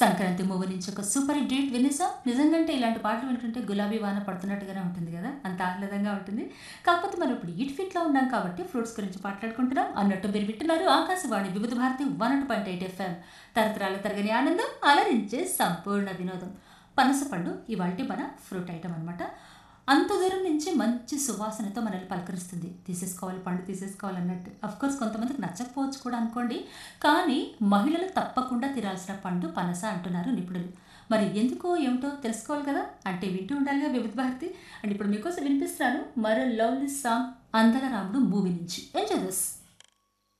Sankranti movie నుంచి ఒక super hit date వినేసా నిజంగా ఇలాంటి పాటలు వింటుంటే గులాబీ వాన పడుతున్నట్టుగానే ఉంటుంది కదా అంత ఆహ్లాదంగా ఉంటుంది కాకపోతే మనం ఇప్పుడు ఈట్ ఫిట్లో ఉన్నాం కాబట్టి ఫ్రూట్స్ గురించి మాట్లాడుకుంటున్నాం అన్నట్టు మీరు వింటున్నారు Akashvani Vividh Bharati one and point eight FM తరతరాల తరగని ఆనందం అలరించే సంపూర్ణ వినోదం పనస పండు ఇవాళ మన ఫ్రూట్ ఐటమ్ అనమాట అంత దూరం నుంచి మంచి సువాసనతో మనల్ని పలకరిస్తుంది తీసేసుకోవాలి పండు తీసేసుకోవాలన్నట్టు అఫ్ కోర్స్ కొంతమందికి నచ్చకపోవచ్చు కూడా అనుకోండి కానీ మహిళలు తప్పకుండా తినాల్సిన పండు పనస అంటున్నారు నిపుణులు మరి ఎందుకో ఏమిటో తెలుసుకోవాలి కదా అంటే వింటూ ఉండాలిగా వివిధ భారతి అండ్ ఇప్పుడు మీకోసం వినిపిస్తాను మరో లవ్లీ సాంగ్ అందగరాముడు మూవీ నుంచి ఎంజాయ్ దిస్